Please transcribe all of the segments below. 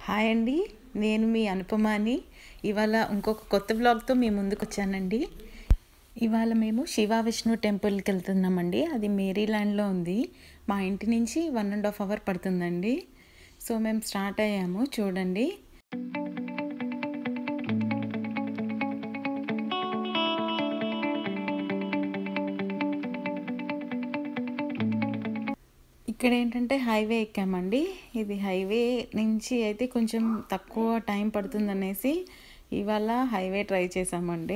hi అండి నేను మీ అనుపమాని ఇవాళ ఇంకొక కొత్త వ్లాగ్తో మీ ముందుకు వచ్చానండి ఇవాళ మేము శివ విష్ణు టెంపుల్కి వెళ్తున్నామండి అది మేరీల్యాండ్లో ఉంది మా ఇంటి నుంచి వన్ అండ్ హాఫ్ అవర్ పడుతుందండి సో మేము స్టార్ట్ అయ్యాము చూడండి ఇక్కడ ఏంటంటే హైవే ఎక్కామండి ఇది హైవే నుంచి అయితే కొంచెం తక్కువ టైం పడుతుందనేసి ఇవాళ హైవే ట్రై చేసామండి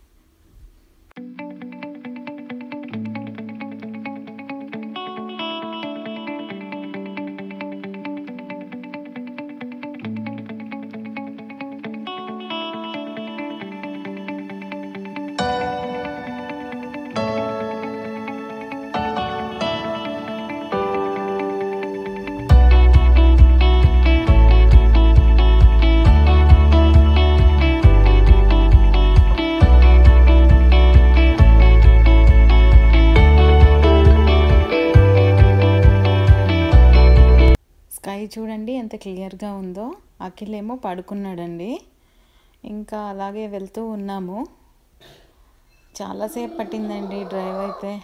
స్కై చూడండి ఎంత క్లియర్గా ఉందో అఖిల్ ఏమో పడుకున్నాడండి ఇంకా అలాగే వెళ్తూ ఉన్నాము చాలాసేపు పట్టిందండి డ్రైవ్ అయితే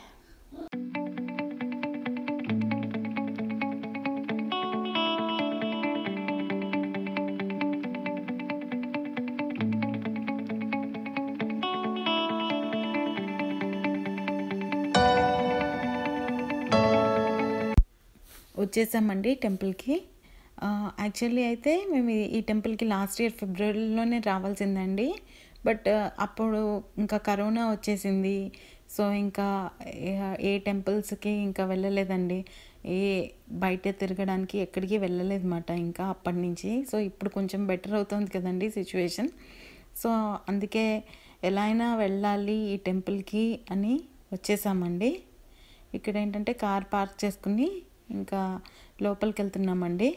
వచ్చేసామండి టెంపుల్కి యాక్చువల్లీ అయితే మేము ఈ- ఈ టెంపుల్కి లాస్ట్ ఇయర్ ఫిబ్రవరిలోనే రావాల్సిందండి బట్ అప్పుడు ఇంకా కరోనా వచ్చేసింది సో ఇంకా ఏ- ఏ టెంపుల్స్కి ఇంకా వెళ్ళలేదండి ఏ బయట తిరగడానికి ఎక్కడికి వెళ్ళలేదు అనమాట ఇంకా అప్పటి నుంచి సో ఇప్పుడు కొంచెం బెటర్ అవుతుంది కదండి సిచ్యువేషన్ సో అందుకే ఎలా అయినా వెళ్ళాలి ఈ టెంపుల్కి అని వచ్చేసామండి ఇక్కడ ఏంటంటే కార్ పార్క్ చేసుకుని ఇంకా లోపలికి వెళ్తున్నామండి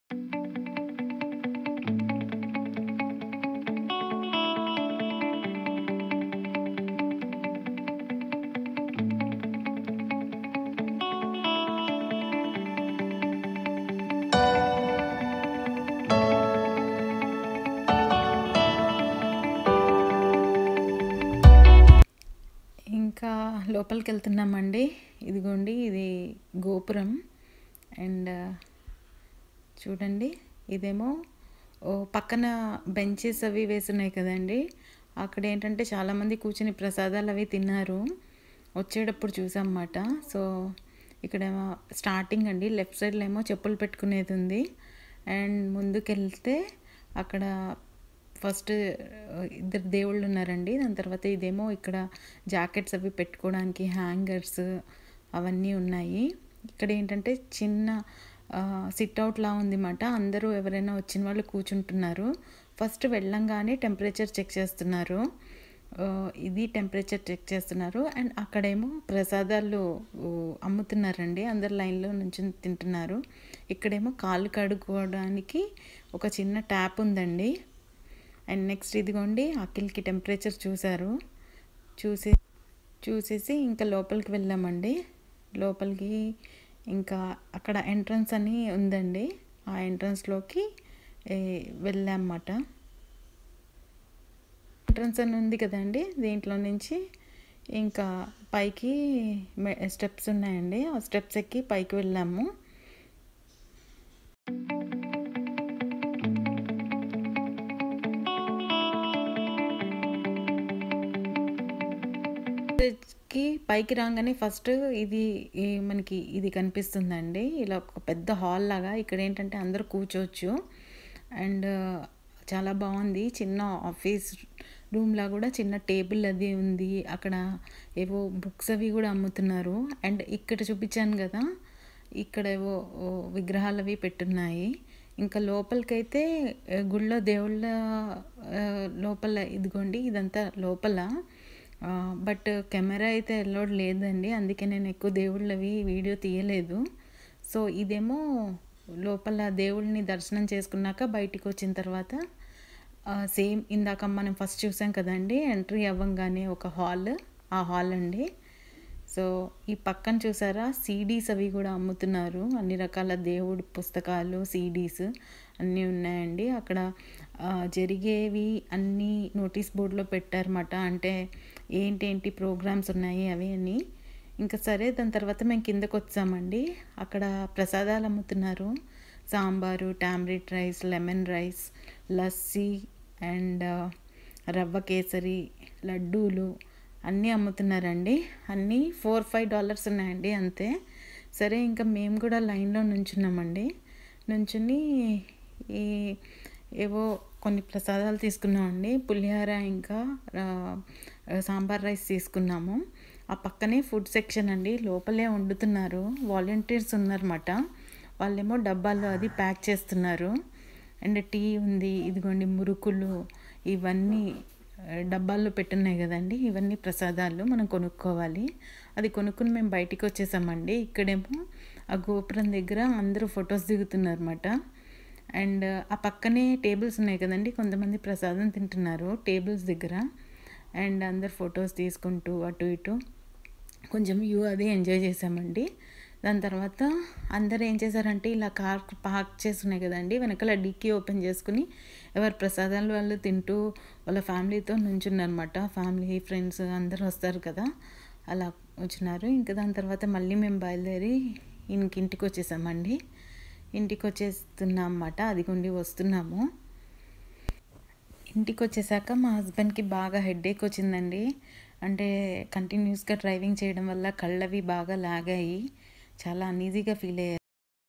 ఇంకా లోపలికి వెళ్తున్నామండి ఇదిగోండి ఇది గోపురం అండ్ చూడండి ఇదేమో ఓ పక్కన బెంచెస్ అవి వేసున్నాయి కదండి అక్కడ ఏంటంటే చాలామంది కూర్చుని ప్రసాదాలు అవి తిన్నారు వచ్చేటప్పుడు చూసామన్నమాట సో ఇక్కడ స్టార్టింగ్ అండి లెఫ్ట్ సైడ్లో ఏమో చెప్పులు పెట్టుకునేది ఉంది అండ్ ముందుకెళ్తే అక్కడ ఫస్ట్ ఇద్దరు దేవుళ్ళు ఉన్నారండి దాని తర్వాత ఇదేమో ఇక్కడ జాకెట్స్ అవి పెట్టుకోవడానికి హ్యాంగర్స్ అవన్నీ ఉన్నాయి ఇక్కడ ఏంటంటే చిన్న సిట్ అవుట్లా ఉందిమాట అందరూ ఎవరైనా వచ్చిన వాళ్ళు కూర్చుంటున్నారు ఫస్ట్ వెళ్ళంగానే టెంపరేచర్ చెక్ చేస్తున్నారు ఆ, ఇది టెంపరేచర్ చెక్ చేస్తున్నారు అండ్ అక్కడేమో ప్రసాదాలు ఊ, అమ్ముతున్నారండి అందరు లైన్లో నుంచి తింటున్నారు ఇక్కడేమో కాళ్ళు కడుక్కోవడానికి ఒక చిన్న ట్యాప్ ఉందండి అండ్ నెక్స్ట్ ఇదిగోండి అఖిల్కి టెంపరేచర్ చూశారు చూసి చూసేసి ఇంకా లోపలికి వెళ్ళామండి లోపలికి ఇంకా అక్కడ ఎంట్రన్స్ అని ఉందండి ఆ ఎంట్రన్స్లోకి వెళ్ళామన్నమాట ఎంట్రన్స్ అని ఉంది కదండి దీంట్లో నుంచి ఇంకా పైకి స్టెప్స్ ఉన్నాయండి ఆ స్టెప్స్ ఎక్కి పైకి వెళ్ళాము కి పైకి రాగానే ఫస్ట్ ఇది ఈ మనకి ఇది కనిపిస్తుందండి ఇలా ఒక పెద్ద హాల్ లాగా ఇక్కడ ఏంటంటే అందరూ కూర్చోవచ్చు అండ్ చాలా బాగుంది చిన్న ఆఫీస్ రూమ్లా కూడా చిన్న టేబుల్ అది ఉంది అక్కడ ఏవో బుక్స్ అవి కూడా అమ్ముతున్నారు అండ్ ఇక్కడ చూపించాను కదా ఇక్కడ ఏవో ఓ విగ్రహాలు అవి పెట్టున్నాయి ఇంకా లోపలికైతే ఆ, గుళ్ళో దేవుళ్ళ ఆ, లోపల ఇదిగోండి ఇదంతా లోపల ఆ, బట్ కెమెరా అయితే ఎల్లోడ్ లేదండి అందుకే నేను ఎక్కువ దేవుళ్ళవి వీడియో తీయలేదు సో ఇదేమో లోపల దేవుళ్ళని దర్శనం చేసుకున్నాక బయటికి వచ్చిన తర్వాత సేమ్ ఇందాక మనం ఫస్ట్ చూసాం కదండి ఎంట్రీ అవ్వంగానే ఒక హాల్ ఆ హాల్ అండి సో ఈ పక్కన చూసారా సీడీస్ అవి కూడా అమ్ముతున్నారు అన్ని రకాల దేవుడి పుస్తకాలు సీడీస్ అన్నీ ఉన్నాయండి అక్కడ ఆ, జరిగేవి అన్నీ నోటీస్ బోర్డులో పెట్టారన్నమాట అంటే ఏంటేంటి ప్రోగ్రామ్స్ ఉన్నాయి అవి అని ఇంకా సరే దాని తర్వాత మేము కిందకు వచ్చామండి అక్కడ ప్రసాదాలు అమ్ముతున్నారు sambar tamarind rice lemon rice lassi and rava kesari లడ్డూలు అన్నీ అమ్ముతున్నారండి అన్నీ ఫోర్ ఫైవ్ డాలర్స్ ఉన్నాయండి అంతే సరే ఇంకా మేము కూడా లైన్లో నుంచున్నామండి నుంచుని ఈ ఏవో కొన్ని ప్రసాదాలు తీసుకున్నామండి పులిహోర ఇంకా ఆ, సాంబార్ రైస్ తీసుకున్నాము ఆ పక్కనే ఫుడ్ సెక్షన్ అండి లోపలే వండుతున్నారు వాలంటీర్స్ ఉన్నారన్నమాట వాళ్ళేమో డబ్బాల్లో అది ప్యాక్ చేస్తున్నారు అండ్ టీ ఉంది ఇదిగోండి మురుకులు ఇవన్నీ ఆ, డబ్బాల్లో పెట్టున్నాయి కదండి ఇవన్నీ ప్రసాదాలు మనం కొనుక్కోవాలి అది కొనుక్కుని మేము బయటికి వచ్చేసామండి ఇక్కడేమో ఆ గోపురం దగ్గర అందరూ ఫొటోస్ దిగుతున్నారన్నమాట అండ్ ఆ పక్కనే టేబుల్స్ ఉన్నాయి కదండి కొంతమంది ప్రసాదం తింటున్నారు టేబుల్స్ దగ్గర అండ్ అందరు ఫొటోస్ తీసుకుంటూ అటు ఇటు కొంచెం వ్యూ అది ఎంజాయ్ చేసామండి దాని తర్వాత అందరు ఏం చేశారంటే ఇలా కార్ పార్క్ చేస్తున్నాయి కదండి వెనకాల డిక్కీ ఓపెన్ చేసుకుని ఎవరి ప్రసాదాలు వాళ్ళు తింటూ వాళ్ళ ఫ్యామిలీతో నుంచున్నారనమాట ఫ్యామిలీ ఫ్రెండ్స్ అందరూ వస్తారు కదా అలా వచ్చినారు ఇంకా దాని తర్వాత మళ్ళీ మేము బయలుదేరి ఇంక ఇంటికి వచ్చేసామండి ఇంటికి వచ్చేస్తున్నాం అన్నమాట అదిగోండి వస్తున్నాము ఇంటికి వచ్చేసాక మా హస్బెండ్కి బాగా హెడేక్ వచ్చిందండి అంటే కంటిన్యూస్గా డ్రైవింగ్ చేయడం వల్ల కళ్ళవి బాగా లాగాయి చాలా అన్ఈజీగా ఫీల్ అయ్యారు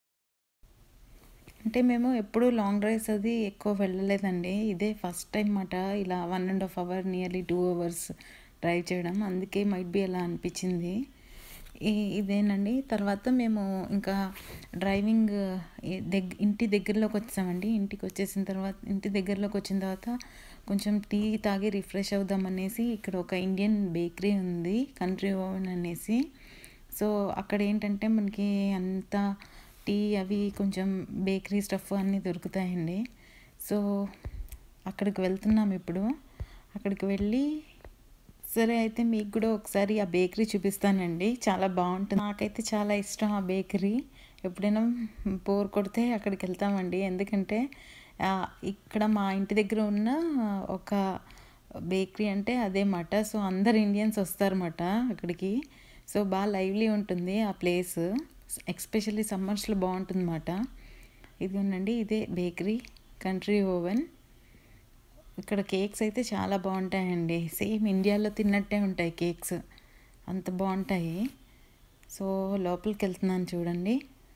అంటే మేము ఎప్పుడూ లాంగ్ డ్రైవ్స్ అది ఎక్కువ వెళ్ళలేదండి ఇదే ఫస్ట్ టైం మాట ఇలా one and half hour nearly two hours drive చేయడం అందుకే మైట్ బి అలా అనిపించింది ఈ ఇదేనండి తర్వాత మేము ఇంకా డ్రైవింగ్ దగ్గ ఇంటి దగ్గరలోకి వచ్చామండి ఇంటికి వచ్చేసిన తర్వాత ఇంటి దగ్గరలోకి వచ్చిన తర్వాత కొంచెం టీ తాగి రిఫ్రెష్ అవుదామనేసి ఇక్కడ ఒక ఇండియన్ బేకరీ ఉంది కంట్రీ ఓవెన్ అనేసి సో అక్కడ ఏంటంటే మనకి అంత టీ అవి కొంచెం బేకరీ స్టఫ్ అన్నీ దొరుకుతాయండి సో అక్కడికి వెళ్తున్నాం ఇప్పుడు అక్కడికి వెళ్ళి సరే అయితే మీకు కూడా ఒకసారి ఆ బేకరీ చూపిస్తానండి చాలా బాగుంటుంది నాకైతే చాలా ఇష్టం ఆ బేకరీ ఎప్పుడైనా బోర్ కొడితే అక్కడికి వెళ్తామండి ఎందుకంటే ఆ, ఇక్కడ మా ఇంటి దగ్గర ఉన్న ఒక బేకరీ అంటే అదే మాట సో అందరు ఇండియన్స్ వస్తారన్నమాట అక్కడికి సో బాగా లైవ్లీ ఉంటుంది ఆ ప్లేస్ ఎక్స్పెషల్లీ సమ్మర్స్లో బాగుంటుంది అన్నమాట ఇదిగోనండి ఇదే బేకరీ కంట్రీ ఓవెన్ ఇక్కడ కేక్స్ అయితే చాలా బాగుంటాయండి సేమ్ ఇండియాలో తిన్నట్టే ఉంటాయి కేక్స్ అంత బాగుంటాయి సో లోపలికి వెళ్తున్నాను చూడండి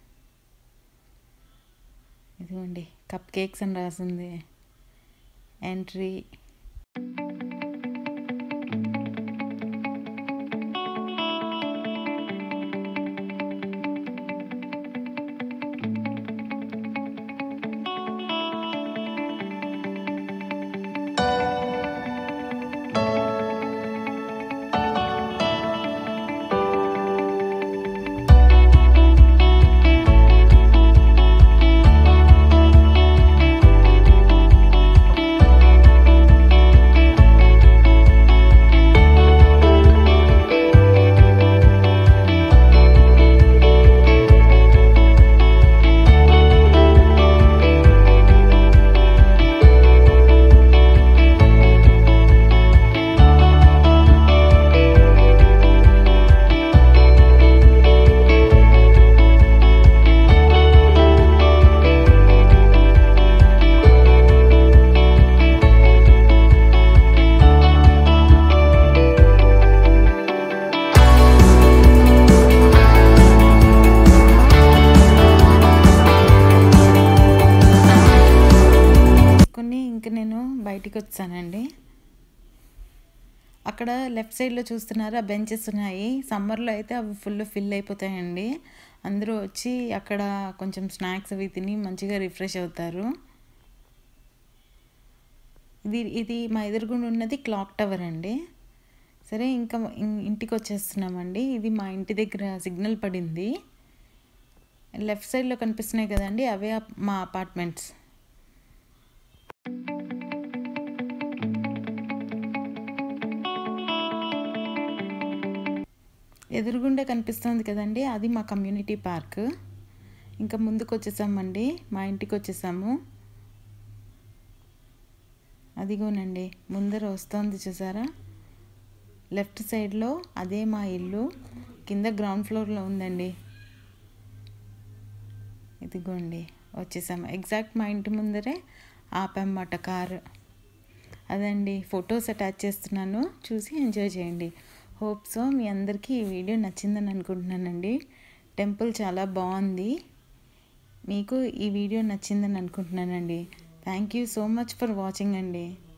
ఇదిగోండి కప్ కేక్స్ అని రాసింది ఎంట్రీ కొన్ని ఇంక నేను బయటికి వచ్చానండి అక్కడ లెఫ్ట్ సైడ్లో చూస్తున్నారు ఆ బెంచెస్ ఉన్నాయి సమ్మర్లో అయితే అవి ఫుల్ ఫిల్ అయిపోతాయండి అందరూ వచ్చి అక్కడ కొంచెం స్నాక్స్ అవి తిని మంచిగా రిఫ్రెష్ అవుతారు ఇది ఇది మా ఎదురుగుండా ఉన్నది క్లాక్ టవర్ అండి సరే ఇంకా ఇం- ఇంటికి వచ్చేస్తున్నామండి ఇది మా ఇంటి దగ్గర సిగ్నల్ పడింది లెఫ్ట్ సైడ్లో కనిపిస్తున్నాయి కదండి అవే అప్- మా అపార్ట్మెంట్స్ ఎదురుగుండా కనిపిస్తుంది కదండి అది మా కమ్యూనిటీ పార్క్ ఇంకా ముందుకు వచ్చేసామండి మా ఇంటికి వచ్చేసాము అదిగోనండి ముందర వస్తోంది చూసారా లెఫ్ట్ సైడ్లో అదే మా ఇల్లు కింద గ్రౌండ్ ఫ్లోర్లో ఉందండి ఇదిగోండి వచ్చేసాము ఎగ్జాక్ట్ మా ఇంటి ముందరే ఆపామన్నమాట కారు అదండి ఫొటోస్ అటాచ్ చేస్తున్నాను చూసి ఎంజాయ్ చేయండి హోప్ సో మీ అందరికీ ఈ వీడియో నచ్చిందని అనుకుంటున్నానండి టెంపుల్ చాలా బాగుంది మీకు ఈ వీడియో నచ్చిందని అనుకుంటున్నానండి thank you so much for watching అండి